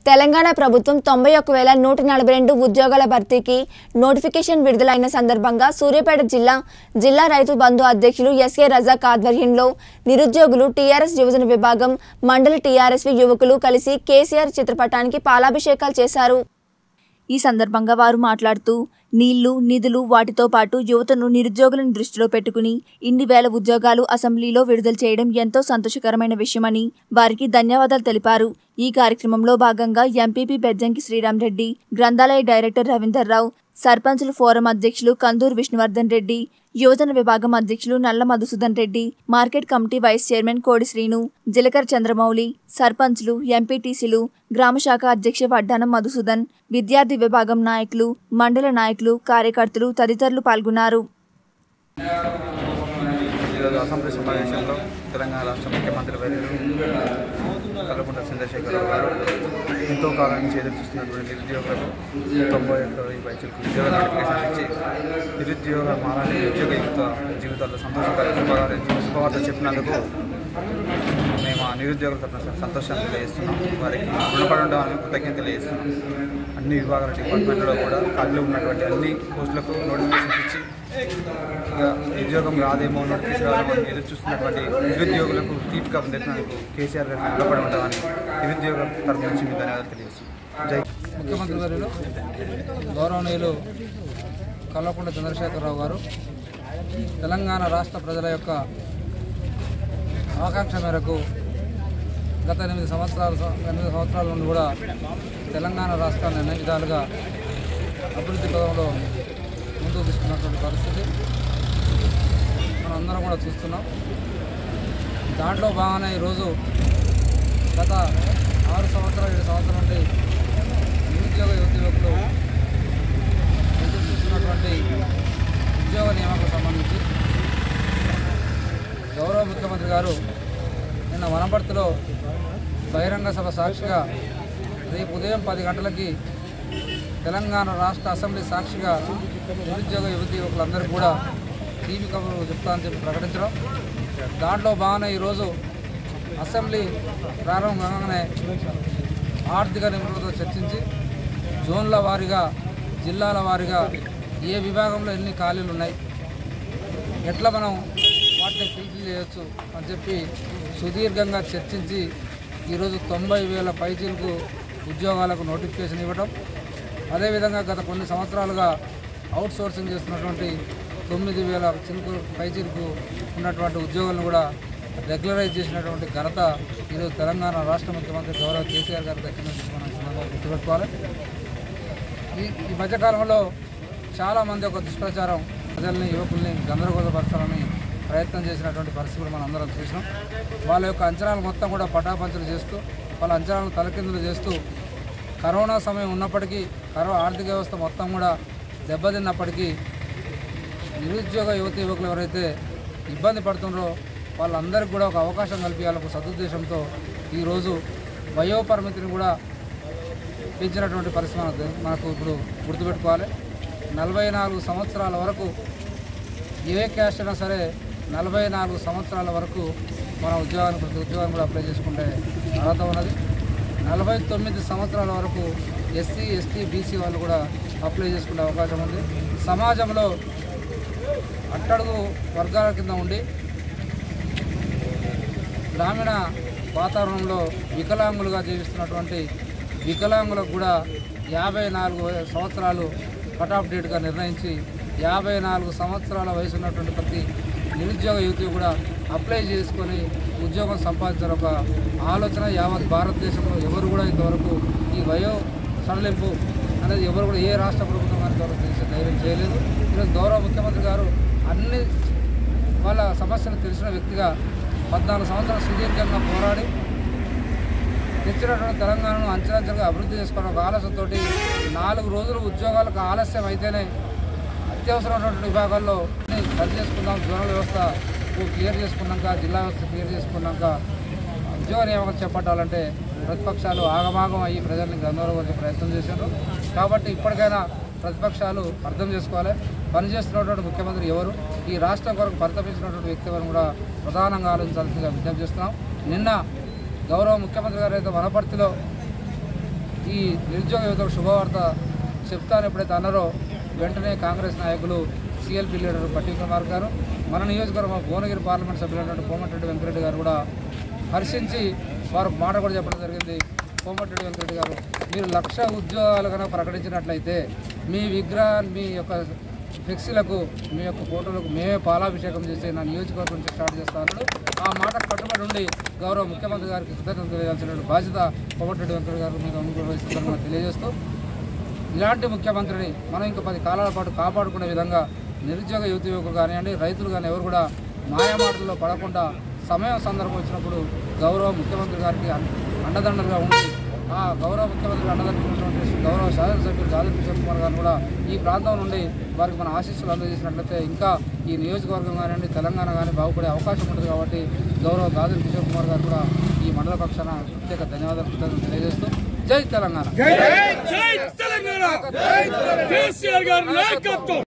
తెలంగాణ ప్రభుత్వం తొంభై ఒక్క వేల నూట నలభై రెండు ఉద్యోగాల భర్తీకి నోటిఫికేషన్ విడుదలైన సందర్భంగా సూర్యాపేట జిల్లా జిల్లా రైతు బంధు అధ్యక్షులు ఎస్కే రజాక్ ఆధ్వర్యంలో నిరుద్యోగులు టీఆర్ఎస్ యువజన విభాగం మండల టీఆర్ఎస్వి యువకులు కలిసి కేసీఆర్ చిత్రపటానికి పాలాభిషేకాలు చేశారు ఈ సందర్భంగా వారు మాట్లాడుతూ నీళ్లు నిధులు వాటితో పాటు యువతను నిరుద్యోగులను దృష్టిలో పెట్టుకుని ఇన్ని వేల ఉద్యోగాలు అసెంబ్లీలో విడుదల చేయడం ఎంతో సంతోషకరమైన విషయమని వారికి ధన్యవాదాలు తెలిపారు ఈ కార్యక్రమంలో భాగంగా ఎంపీపీ బెజ్జంకి శ్రీరామ్ రెడ్డి గ్రంథాలయ డైరెక్టర్ రవీందర్ రావు సర్పంచుల ఫోరం అధ్యక్షులు కందూరు విష్ణువర్ధన్ రెడ్డి యువజన విభాగం అధ్యక్షులు Nalla Madhusudan Reddy market committee vice chairman Kodi Srinu జిలకర్ Chandramouli సర్పంచ్లు ఎంపీటీసీలు గ్రామశాఖ అధ్యక్ష వడ్డానం మధుసూదన్ విద్యార్థి విభాగం నాయకులు మండల నాయకులు కార్యకర్తలు తదితరులు పాల్గొన్నారు ఈరోజు అసెంబ్లీ సమావేశంలో తెలంగాణ రాష్ట్ర ముఖ్యమంత్రి వర్యులు కల్వకుంట్ల చంద్రశేఖరరావు గారు ఎంతో కాలం నుంచి ఎదురు చూస్తున్నటువంటి నిరుద్యోగులకు తొంభై ఒక్క వెయ్యి పైచలకు ఉద్యోగ నోటిఫికేషన్ ఇచ్చి నిరుద్యోగ మారాలి నిరుద్యోగ యువత జీవితాల్లో సంతోషకర శుభవార్త శుభవార్త చెప్పినందుకు మేము ఆ నిరుద్యోగుల తరఫున సంతోషాన్ని తెలియజేస్తున్నాం వారికి రుణపడి ఉండడానికి కృతజ్ఞత తెలియజేస్తున్నాం అన్ని విభాగాల డిపార్ట్మెంట్లో కూడా ఖాళీలో ఉన్నటువంటి అన్ని పోస్టులకు నోటిఫికేషన్ ఇచ్చి ఇక ఉద్యోగం రాదేమో నోటిఫికేషన్ రాదేమో అని ఎదురు చూస్తున్నటువంటి నిరుద్యోగులకు తీపి కబం తెచ్చినందుకు కేసీఆర్ గారికి రుణపడి ఉంటామని నిరుద్యోగ తరఫు నుంచి మీ ధన్యవాదాలు తెలియజేస్తున్నాం జై ముఖ్యమంత్రి వర్యులు గౌరవనీయులు కల్వకుంట్ల చంద్రశేఖరరావు గారు తెలంగాణ రాష్ట్ర ప్రజల యొక్క ఆకాంక్ష మేరకు గత ఎనిమిది సంవత్సరాల ఎనిమిది సంవత్సరాల నుండి కూడా తెలంగాణ రాష్ట్రాన్ని అన్ని విధాలుగా అభివృద్ధి పదంలో ముందుకు తీసుకున్నటువంటి పరిస్థితి మనం అందరం కూడా చూస్తున్నాం దాంట్లో భాగంగానే ఈరోజు గత ఆరు సంవత్సరాలు ఏడు సంవత్సరాల నుండి నిరుద్యోగ యువతి యువకులు ఎదురు చూస్తున్నటువంటి ఉద్యోగ నియామకం సంబంధించి గౌరవ ముఖ్యమంత్రి గారు నిన్న వనపర్తిలో బహిరంగ సభ సాక్షిగా రేపు ఉదయం పది గంటలకి తెలంగాణ రాష్ట్ర అసెంబ్లీ సాక్షిగా నిరుద్యోగ యువతి యువకులందరికీ కూడా టీవీ కబుర్లు చెప్తానని చెప్పి ప్రకటించడం దాంట్లో భాగంగా ఈరోజు అసెంబ్లీ ప్రారంభం కాగానే ఆర్థిక నిపుణులతో చర్చించి జోన్ల వారీగా జిల్లాల వారీగా ఏ విభాగంలో ఎన్ని ఖాళీలు ఉన్నాయి ఎట్లా మనం వాటిని ఫిల్ఫిల్ చేయొచ్చు అని చెప్పి సుదీర్ఘంగా చర్చించి ఈరోజు తొంభై వేల పైచీలకు ఉద్యోగాలకు నోటిఫికేషన్ ఇవ్వడం అదేవిధంగా గత కొన్ని సంవత్సరాలుగా అవుట్ సోర్సింగ్ చేస్తున్నటువంటి తొమ్మిది వేల చిలుకు పైచీలకు ఉన్నటువంటి ఉద్యోగాలను కూడా రెగ్యులరైజ్ చేసినటువంటి ఘనత ఈరోజు తెలంగాణ రాష్ట్ర ముఖ్యమంత్రి గౌరవ కేసీఆర్ గారు దక్కిందని మనం సందర్భంగా గుర్తుపెట్టుకోవాలి ఈ ఈ మధ్యకాలంలో చాలామంది ఒక దుష్ప్రచారం ప్రజల్ని యువకుల్ని గందరగోళపరచాలని ప్రయత్నం చేసినటువంటి పరిస్థితులు మనం అందరం చూసినాం వాళ్ళ యొక్క అంచనాలు మొత్తం కూడా పటాపంచలు చేస్తూ వాళ్ళ అంచనాలను తలకిందులు చేస్తూ కరోనా సమయం ఉన్నప్పటికీ కరో ఆర్థిక వ్యవస్థ మొత్తం కూడా దెబ్బతిన్నప్పటికీ నిరుద్యోగ యువతి యువకులు ఎవరైతే ఇబ్బంది పడుతున్నారో వాళ్ళందరికీ కూడా ఒక అవకాశం కల్పించాలని సదుద్దేశంతో ఈరోజు వయోపరిమితిని కూడా పెంచినటువంటి పరిస్థితి మనకు మనకు ఇప్పుడు గుర్తుపెట్టుకోవాలి నలభై నాలుగు సంవత్సరాల వరకు ఏ క్యాస్ట్ అయినా సరే నలభై నాలుగు సంవత్సరాల వరకు మన ఉద్యోగాన్ని ప్రతి ఉద్యోగాన్ని కూడా అప్లై చేసుకుంటే అర్హత ఉన్నది నలభై తొమ్మిది సంవత్సరాల వరకు ఎస్సీ ఎస్టీ బీసీ వాళ్ళు కూడా అప్లై చేసుకునే అవకాశం ఉంది సమాజంలో అట్టడుగు వర్గాల కింద ఉండి గ్రామీణ వాతావరణంలో వికలాంగులుగా జీవిస్తున్నటువంటి వికలాంగులకు కూడా యాభై నాలుగు సంవత్సరాలు కట్ ఆఫ్ డేట్గా నిర్ణయించి యాభై నాలుగు సంవత్సరాల వయసు ఉన్నటువంటి ప్రతి నిరుద్యోగ యువతి కూడా అప్లై చేసుకొని ఉద్యోగం సంపాదించిన ఒక ఆలోచన యావత్ భారతదేశంలో ఎవరు కూడా ఇంతవరకు ఈ వయో సడలింపు అనేది ఎవరు కూడా ఏ రాష్ట్ర ప్రభుత్వం కానీ ఇంతవరకు తెలిసే ధైర్యం చేయలేదు ఈరోజు గౌరవ ముఖ్యమంత్రి గారు అన్ని వాళ్ళ సమస్యలు తెలిసిన వ్యక్తిగా పద్నాలుగు సంవత్సరాలు సుదీర్ఘంగా పోరాడి తెచ్చినటువంటి తెలంగాణను అంచెలంచెలుగా అభివృద్ధి చేసుకోవడం ఒక ఆలోచనతో నాలుగు రోజులు ఉద్యోగాలకు ఆలస్యం అయితేనే అత్యవసరమైనటువంటి విభాగాల్లో సరి చేసుకుందాం జోనల్ వ్యవస్థ క్లియర్ చేసుకున్నాక జిల్లా వ్యవస్థ క్లియర్ చేసుకున్నాక ఉద్యోగ నియామకం చేపట్టాలంటే ప్రతిపక్షాలు ఆగమాగం అయ్యి ప్రజల్ని గందరగోళ ప్రయత్నం చేశారు కాబట్టి ఇప్పటికైనా ప్రతిపక్షాలు అర్థం చేసుకోవాలి పనిచేస్తున్నటువంటి ముఖ్యమంత్రి ఎవరు ఈ రాష్ట్రం కొరకు పరితపించినటువంటి వ్యక్తి ఎవరు కూడా ప్రధానంగా ఆలోచించాల్సిందిగా విజ్ఞప్తి చేస్తున్నాం నిన్న గౌరవ ముఖ్యమంత్రి గారు అయితే వనపర్తిలో ఈ నిరుద్యోగ యువతకు శుభవార్త చెప్తాను ఎప్పుడైతే అన్నారో వెంటనే కాంగ్రెస్ నాయకులు సిఎల్పి లీడర్ పట్టి కుమార్ గారు మన నియోజకవర్గం భువనగిరి పార్లమెంట్ సభ్యులైనటువంటి కోమటిరెడ్డి వెంకరెడ్డి గారు కూడా హర్షించి వారు మాట కూడా చెప్పడం జరిగింది కోమటిరెడ్డి వెంకరెడ్డి గారు మీరు లక్ష ఉద్యోగాలు కనుక ప్రకటించినట్లయితే మీ విగ్రహాన్ని మీ యొక్క ఫ్లెక్సీలకు మీ యొక్క ఫోటోలకు మేమే పాలాభిషేకం చేసి నా నియోజకవర్గం నుంచి స్టార్ట్ చేస్తాను ఆ మాట కట్టుబడి ఉండి గౌరవ ముఖ్యమంత్రి గారికి కృతజ్ఞతలు తెలియాల్సిన బాధ్యత కోమటిరెడ్డి వెంకట గారు మీద అనుగ్రహిస్తుందని తెలియజేస్తూ ఇలాంటి ముఖ్యమంత్రిని మనం ఇంకా పది కాలాల పాటు కాపాడుకునే విధంగా నిరుద్యోగ యువతి యువకులు కానివ్వండి రైతులు కానీ ఎవరు కూడా మాయమాటల్లో పడకుండా సమయం సందర్భం వచ్చినప్పుడు గౌరవ ముఖ్యమంత్రి గారికి అన్- అండదండలుగా ఉండి ఆ గౌరవ ముఖ్యమంత్రి అండదండటువంటి గౌరవ శాసనసభ్యులు జాదవ్ కిషోర్ కుమార్ గారు కూడా ఈ ప్రాంతం నుండి వారికి మన ఆశీస్సులు అందజేసినట్లయితే ఇంకా ఈ నియోజకవర్గం కానివ్వండి తెలంగాణ కానీ బాగుపడే అవకాశం ఉంటుంది కాబట్టి గౌరవ గాజల్ కిషోర్ కుమార్ గారు కూడా ఈ మండల పక్షాన ప్రత్యేక ధన్యవాదాలు కృతజ్ఞతలు తెలియజేస్తూ జై తెలంగాణ జై తెలంగాణ కేసీఆర్ గారి నాయకత్వం